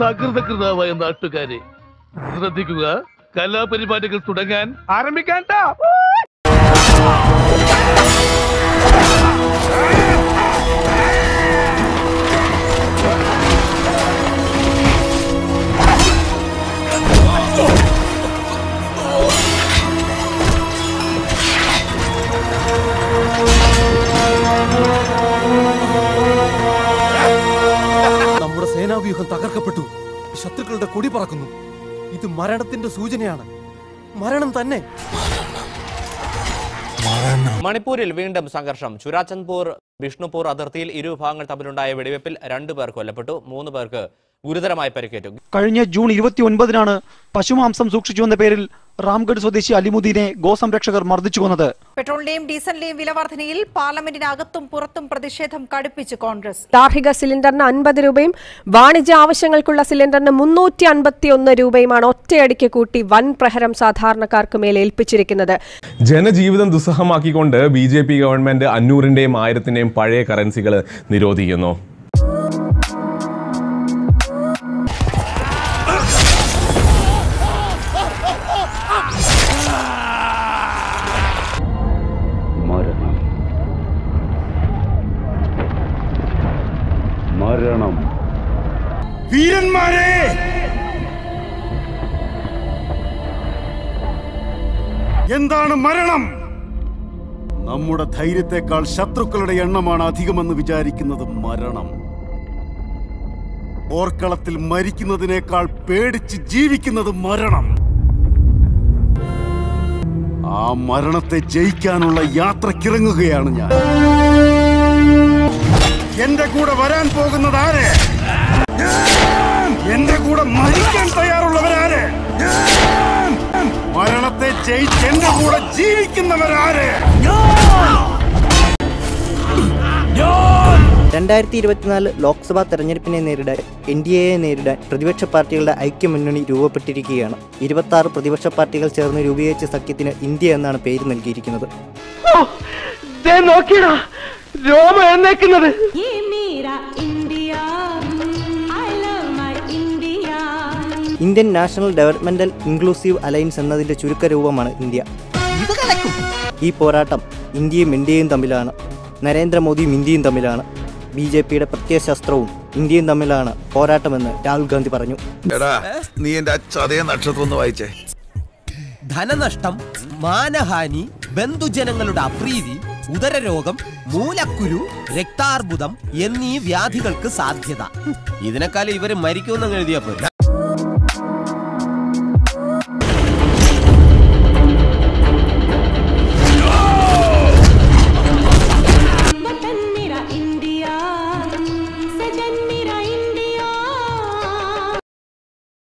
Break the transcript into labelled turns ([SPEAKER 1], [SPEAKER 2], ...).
[SPEAKER 1] സകൃതകൃതാവായ നാട്ടുകാരെ ശ്രദ്ധിക്കുക കലാപരിപാടികൾ തുടങ്ങാൻ ആരംഭിക്കാൻ
[SPEAKER 2] നമ്മുടെ സേനാവ്യൂഹം തകർക്കപ്പെട്ടു ശത്രുക്കളുടെ കൊടി പറക്കുന്നു ഇത് മരണത്തിന്റെ സൂചനയാണ് മരണം തന്നെ
[SPEAKER 3] മണിപ്പൂരിൽ വീണ്ടും സംഘർഷം ചുരാചന്ദ്പൂർ ബിഷ്ണുപൂർ അതിർത്തിയിൽ ഇരു വിഭാഗങ്ങൾ തമ്മിലുണ്ടായ വെടിവെപ്പിൽ രണ്ടു പേർ കൊല്ലപ്പെട്ടു മൂന്ന് പേർക്ക് ഗുരുതരമായി പരിക്കേറ്റു
[SPEAKER 4] കഴിഞ്ഞ ജൂൺ ഇരുപത്തി ഒൻപതിനാണ് പശുമാംസം സൂക്ഷിച്ചു എന്ന പേരിൽ റാംഗഡ് സ്വദേശി അലിമുദ്ദീനെ ഗോസംരക്ഷകർ മർദ്ദിച്ചു കൊന്നത്
[SPEAKER 5] പെട്രോളിന്റെയും ഡീസലിന്റെയും വില വർധനയിൽ പാർലമെന്റിനകത്തും പുറത്തും പ്രതിഷേധം കടുപ്പിച്ച് കോൺഗ്രസ്
[SPEAKER 6] ഗാർഹിക സിലിണ്ടറിന് അൻപത് രൂപയും വാണിജ്യ ആവശ്യങ്ങൾക്കുള്ള സിലിണ്ടറിന് മുന്നൂറ്റി അൻപത്തി ഒന്ന് രൂപയുമാണ് ഒറ്റയടിക്ക് കൂട്ടി വൻ പ്രഹരം സാധാരണക്കാർക്ക് മേൽ ഏൽപ്പിച്ചിരിക്കുന്നത്
[SPEAKER 7] ജനജീവിതം ദുസ്സഹമാക്കിക്കൊണ്ട് ബി ജെ പി ഗവൺമെന്റ് അഞ്ഞൂറിന്റെയും ആയിരത്തിന്റെയും പഴയ കറൻസികൾ നിരോധിക്കുന്നു
[SPEAKER 8] മരണം മരണം
[SPEAKER 9] വീരന്മാരെ എന്താണ് മരണം നമ്മുടെ ധൈര്യത്തെക്കാൾ ശത്രുക്കളുടെ എണ്ണമാണ് അധികമെന്ന് വിചാരിക്കുന്നത് മരണം പോർക്കളത്തിൽ മരിക്കുന്നതിനേക്കാൾ പേടിച്ച് ജീവിക്കുന്നത് മരണം ആ മരണത്തെ ജയിക്കാനുള്ള യാത്രക്കിറങ്ങുകയാണ് ഞാൻ എന്റെ കൂടെ വരാൻ പോകുന്നത് ആര് എന്റെ കൂടെ മരിക്കാൻ തയ്യാറുള്ളവരാര് മരണത്തെ ജയിച്ച് എന്റെ കൂടെ ജീവിക്കുന്നവരാര്
[SPEAKER 10] രണ്ടായിരത്തി ഇരുപത്തിനാല് ലോക്സഭാ തെരഞ്ഞെടുപ്പിനെ നേരിടാൻ എൻ ഡി എയെ നേരിടാൻ പ്രതിപക്ഷ പാർട്ടികളുടെ ഐക്യമുന്നണി രൂപപ്പെട്ടിരിക്കുകയാണ് ഇരുപത്തി ആറ് പ്രതിപക്ഷ പാർട്ടികൾ ചേർന്ന് രൂപീകരിച്ച സഖ്യത്തിന് ഇന്ത്യ എന്നാണ് പേര് നൽകിയിരിക്കുന്നത്
[SPEAKER 4] നോക്കിയടാ രോമ എഴുന്നേക്കുന്നത്
[SPEAKER 10] Indian national developmental inclusive alliance എന്നതിന്റെ ചുരുക്കരൂപമാണ് ഇന്ത്യ ഈ പോരാട്ടം ഇന്ത്യയും ഇന്ത്യയും തമ്മിലാണ് നരേന്ദ്രമോദിയും ഇന്ത്യയും തമ്മിലാണ് ബി ജെ പിയുടെ പ്രത്യയശാസ്ത്രവും ഇന്ത്യയും തമ്മിലാണ് പോരാട്ടമെന്ന് രാഹുൽ ഗാന്ധി പറഞ്ഞു
[SPEAKER 11] എടാ നീ എന്റെ ചതയ നക്ഷത്രം ഒന്ന് വായിച്ചേ
[SPEAKER 12] ധനനഷ്ടം മാനഹാനി ബന്ധുജനങ്ങളുടെ അപ്രീതി ഉദരരോഗം മൂലക്കുരു രക്താർബുദം എന്നീ വ്യാധികൾക്ക് സാധ്യത ഇതിനേക്കാളും ഇവര് മരിക്കുമെന്നങ്ങ് എഴുതിയാ പോരെ